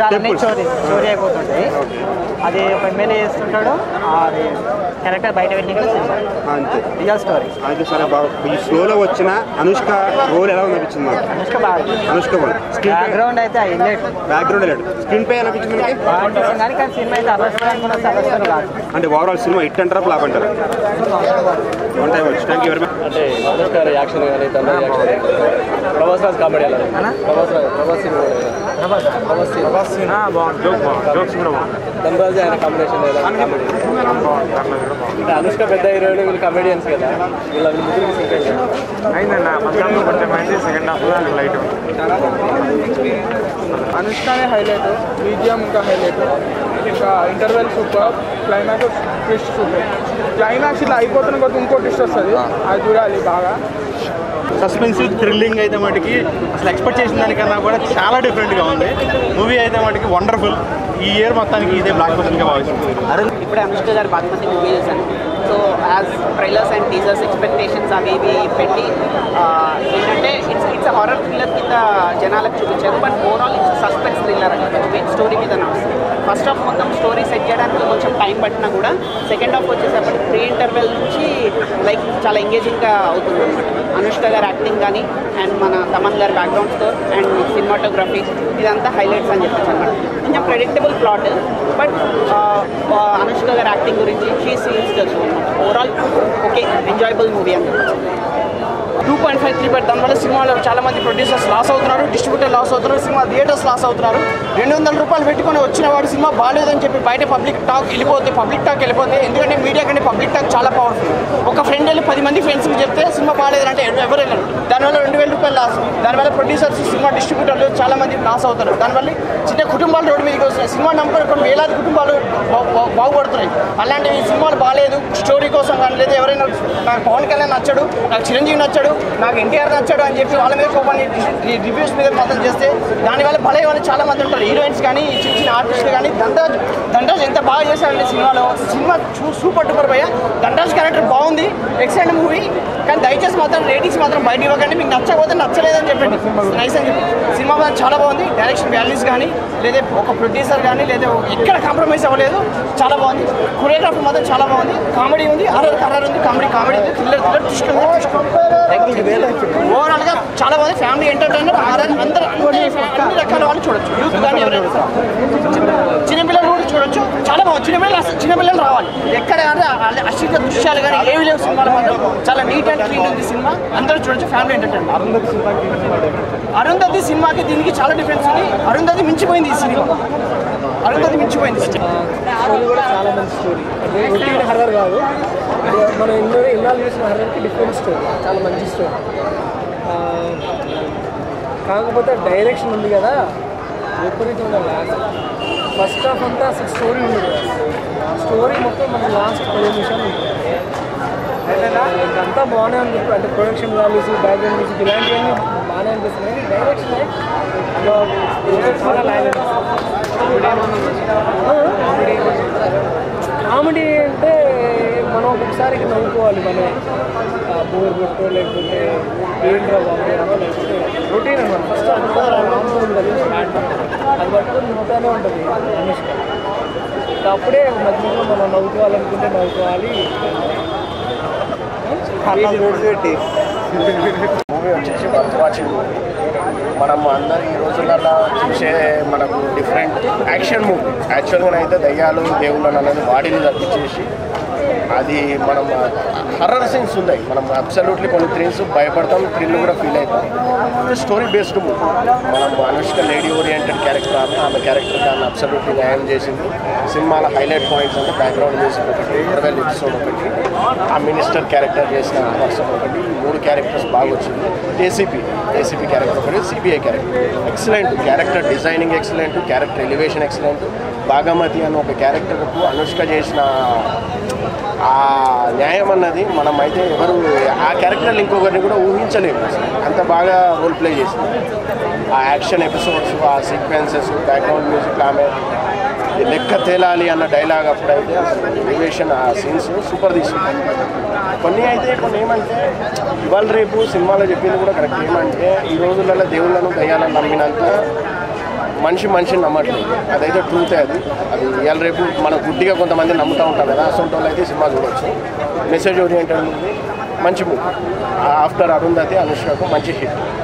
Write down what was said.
యుద్ధాలన్నీ Temples. చోరీ చోరీ అయిపోతుంటాయి అది ఒక ఎమ్మెల్యే చేస్తుంటాడు అది క్యారెక్టర్ బయట పెట్టి కూడా సినిమా అంతే రియల్ స్టోరీ అయితే సరే బాగా ఈ స్లోలో వచ్చిన అనుష్క రోల్ ఎలా అనిపించింది మాకు అనుష్క బాగా అనుష్క కూడా స్క్రీన్ బ్యాక్గ్రౌండ్ అయితే హైలైట్ బ్యాక్గ్రౌండ్ వెళ్ళాడు స్క్రీన్ పే ఎలా అనిపించింది మనకి బాగా అనిపిస్తుంది కానీ కానీ సినిమా అయితే అలవస్తుంది అనుకున్న అలవస్తుంది కాదు అంటే ఓవరాల్ సినిమా హిట్ అంటారా ఫ్లాప్ అంటారా వన్ టైం వచ్చి థ్యాంక్ యూ వెరీ మచ్ అంటే అనుష్క గారి యాక్షన్ కానీ తన యాక్షన్ ప్రభాస్ రాజ్ కామెడీ అలా ప్రభాస్ రాజ్ ప్రభాస్ సీన్ కూడా లేదా? ప్రభాస్ సీన్ ప్రభాస్ సీన్ ధనరాజ్ ఆయన కాంబినేషన్ లేదా కామెడీ అంటే అనుష్క పెద్ద హీరోయిన్ వీళ్ళు కమెడియన్స్ కదా వీళ్ళ ముగ్గురు సింక్ అయిందన్న ఫస్ట్ హాఫ్ కొంచెం అయింది సెకండ్ హాఫ్ లైట్ అనుష్కనే హైలైట్ బీజిఎం ఇంకా హైలైట్ ఇంకా interval super climax twist super climax ఇట్లా అయిపోతున్న కొద్ది ఇంకో ట్విస్ట్ వస్తుంది అది చూడాలి బాగా సస్పెన్స్ థ్రిల్లింగ్ అయితే మటుకి అసలు ఎక్స్పెక్ట్ చేసిన దానికన్నా కూడా చాలా డిఫరెంట్గా ఉంది మూవీ అయితే మటుకి వండర్ఫుల్ ఈ ఇయర్ మొత్తానికి ఇదే బ్లాక్ బస్టర్గా భావిస్తుంది ఇప్పుడే అనుష్క గారు బాగ్మతి మూవీ చేశాను so as trailers and teasers expectations అవి ఇవి పెట్టి ఆ, ఏంటంటే ఇట్స్ ఇట్స్ హారర్ థ్రిల్లర్ కింద జనాలకు చూపించారు but overall it's suspense thriller అనమాట మెయిన్ స్టోరీ మీద నడుస్తుంది ఫస్ట్ హాఫ్ మొత్తం స్టోరీ సెట్ చేయడానికి కొంచెం టైం పట్టినా కూడా సెకండ్ హాఫ్ వచ్చేసరికి ప్రీ ఇంటర్వెల్ నుంచి లైక్ చాలా ఎంగేజింగ్గా అవుతుంది అనమాట అనుష్క గారి యాక్టింగ్ కానీ అండ్ మన తమన్ గారి బ్యాక్గ్రౌండ్ స్కోర్ అండ్ సినిమాటోగ్రఫీ ఇదంతా హైలైట్స్ అని చెప్పచ్చు అనమాట కొంచెం ప్రెడిక్టబుల్ ప్లాట్ బట్ అనుష్క గారి యాక్టింగ్ గురించి షీ సీన్స్ తెలుసు అనమాట ఓవరాల్ ఓకే ఎంజాయబుల్ మూవీ అని చెప్పచ్చు two point five three but దానివల్ల సినిమాలో చాలా మంది ప్రొడ్యూసర్స్ లాస్ అవుతున్నారు డిస్ట్రిబ్యూటర్ లాస్ అవుతున్నారు సినిమా థియేటర్స్ లాస్ అవుతున్నారు రెండు వందల రూపాయలు పెట్టుకొని వచ్చిన వాడు సినిమా బాగాలేదని చెప్పి బయట పబ్లిక్ టాక్ వెళ్ళిపోతే పబ్లిక్ టాక్ వెళ్ళిపోతే ఎందుకంటే మీడియా కంటే పబ్లిక్ టాక్ చాలా పవర్ఫుల్ ఒక ఫ్రెండ్ వెళ్ళి పది మంది ఫ్రెండ్స్కి చెప్తే సినిమా బాగాలేదంటే ఎవరు వెళ్ళరు దానివల్ల రెండు వేల రూపాయలు లాస్ దానివల్ల ప్రొడ్యూసర్స్ సినిమా డిస్ట్రిబ్యూటర్లు చాలా మంది లాస్ అవుతారు దానివల్ల చిన్న కుటుంబాలు రోడ్డు మీదకి వస్తున్నాయి సినిమా నమ్మకం కొన్ని వేలాది కుటుంబాలు బా- బా- బాగుపడుతున్నాయి అలాంటివి సినిమాలు బాగాలేదు స్టోరీ కోసం కానీ లేదా ఎవరైనా నాకు పవన్ కళ్యాణ్ నచ్చాడు నాకు చిరంజీవి నచ్చాడు నాకు ఎన్టీఆర్ నచ్చాడు అని చెప్పి వాళ్ళ మీద కోపాన్ని రివ్యూస్ మీద మాత్రం చేస్తే దానివల్ల బలయ్యే వాళ్ళు చాలా మంది ఉంటారు హీరోయిన్స్ కానీ చిన్న చిన్న ఆర్టిస్టులు కానీ దండాజ్ దండాజ్ ఎంత బాగా చేశారండి సినిమాలో సినిమా చూ- సూపర్ డూపర్ భయ్య దండాజ్ క్యారెక్టర్ బాగుంది ఎక్సలెంట్ మూవీ కానీ దయచేసి మాత్రం రేటింగ్స్ మాత్రం బయట ఇవ్వకండి మీకు నచ్చకపోతే నచ్చలేదని చెప్పండి నైస్ అని చెప్పి సినిమా మాత్రం చాలా బాగుంది డైరెక్షన్ వాల్యూస్ కానీ లేదా ఒక ప్రొడ్యూసర్ కానీ లేదా ఎక్కడ కాంప్రమైజ్ అవ్వలేదు చాలా బాగుంది కొరియోగ్రఫీ మాత్రం చాలా బాగుంది కామెడీ ఉంది హర్రర్ హర్రర్ ఉంది కామెడీ కామెడీ ఉంది థ్రిల్లర్ థ్రిల్లర్ ట్విస్ట్ ఉంది ఓవరాల్ గా చాలా బాగుంది ఫ్యామిలీ ఎంటర్టైనర్ హారర్ అందరూ అన్ని అన్ని రకాల వాళ్ళు చూడొచ్చు యూత్ కానీ ఎవరైనా చిన్నపిల్లలు కూడా చూడొచ్చు చాలా బాగుంది చిన్నపిల్లలు అసలు చిన్నపిల్లలు రావాలి ఎక్కడ అంటే అశ్లీల దృశ్యాలు కానీ ఏవి లేవు సినిమాలు మాత్రం చాలా నీట్ అండ్ క్లీన్ ఉంది సినిమా అందరూ చూడొచ్చు ఫ్యామిలీ ఎంటర్టైనర్ అరుంధతి సినిమాకి దీనికి చాలా డిఫరెన్స్ ఉంది అరుంధతి మించిపోయింది ఈ సినిమా అరుంధతి మించిపోయింది స్టోరీ కూడా చాలా మంచి స్టోరీ రొటీన్ హర్రర్ కాదు మనం ఎన్నో ఎన్నాళ్ళు చూసిన హర్రర్కి డిఫరెంట్ స్టోరీ చాలా మంచి స్టోరీ ఆ, కాకపోతే డైరెక్షన్ ఉంది కదా విపరీతంగా లాస్ట్ ఫస్ట్ హాఫ్ అంతా అసలు స్టోరీ ఉంది కదా స్టోరీ మొత్తం మనకి లాస్ట్ పది నిమిషాలు ఉంటుంది ఇదంతా బాగానే అనిపిస్తుంది అంటే ప్రొడక్షన్ వాల్యూస్ బ్యాక్గ్రౌండ్ మ్యూజిక్ ఇలాంటివన్నీ బాగానే అనిపిస్తుంది కానీ డైరెక్షన్ కామెడీ అంటే మనం ఒక్కొక్కసారి నవ్వుకోవాలి మనం బోర్ కొట్టో లేకపోతే ఏంట్రా బాబు లేకపోతే రొటీన్ అనమాట ఫస్ట్ అది పట్టుకొని నవ్వుతానే ఉంటుంది అనుష్క అప్పుడే మధ్యలో మనం నవ్వుకోవాలనుకుంటే నవ్వుకోవాలి మూవీ వచ్చేసి వర్త్ వాచింగ్ మూవీ మనం అందరు ఈ రోజులలో చూసే మనకు డిఫరెంట్ యాక్షన్ మూవీ యాక్చువల్గా అయితే దయ్యాలు దేవుళ్ళని అనేది వాడిని తప్పించేసి అది మనం హర్రర్ సీన్స్ ఉన్నాయి మనం అబ్సల్యూట్లీ కొన్ని థ్రిల్స్ భయపడతాం థ్రిల్ కూడా ఫీల్ అవుతాం స్టోరీ బేస్డ్ మూవీ మనం అనుష్క లేడీ ఓరియంటెడ్ క్యారెక్టర్ ఆమె ఆమె క్యారెక్టర్ దాన్ని అబ్సల్యూట్లీ న్యాయం చేసింది సినిమాల హైలైట్ పాయింట్స్ అంటే బ్యాక్గ్రౌండ్ మ్యూజిక్ ఒకటి ఇంటర్వెల్ ఎపిసోడ్ ఒకటి ఆ మినిస్టర్ క్యారెక్టర్ చేసిన పర్సన్ ఒకటి ఈ మూడు క్యారెక్టర్స్ బాగా వచ్చింది ఏసీపీ ఏసీపీ క్యారెక్టర్ ఒకటి CBI character excellent character designing excellent character elevation excellent Bhagamathi అని ఒక క్యారెక్టర్కు అనుష్క చేసిన ఆ న్యాయం అన్నది మనం అయితే ఎవరు ఆ క్యారెక్టర్లు ఇంకొకరిని కూడా ఊహించలేము అసలు. అంత బాగా రోల్ ప్లే చేసింది ఆ యాక్షన్ ఎపిసోడ్స్ ఆ సీక్వెన్సెస్ బ్యాక్గ్రౌండ్ మ్యూజిక్ ఆమె ఈ లెక్క తేలాలి అన్న డైలాగ్ అప్పుడైతే అసలు ఎలివేషన్ ఆ సీన్స్ సూపర్ తీసుకుంది కొన్ని అయితే కొన్ని ఏమంటే ఇవాళ రేపు సినిమాలో చెప్పింది కూడా కరెక్ట్ ఏమంటే ఈ రోజులలో దేవుళ్ళను దయ్యాలను నమ్మినంత మనిషి మనిషిని నమ్మట్లేదు అదైతే ట్రూతే అది అది ఇవాళ రేపు మన గుడ్డిగా కొంతమంది నమ్ముతూ ఉంటాం కదా అసొంటి వాళ్ళు అయితే సినిమా చూడొచ్చు మెసేజ్ ఓరియంటెడ్ మూవీ మంచి మూవీ ఆఫ్టర్ అరుంధతి అనుష్కకు మంచి హిట్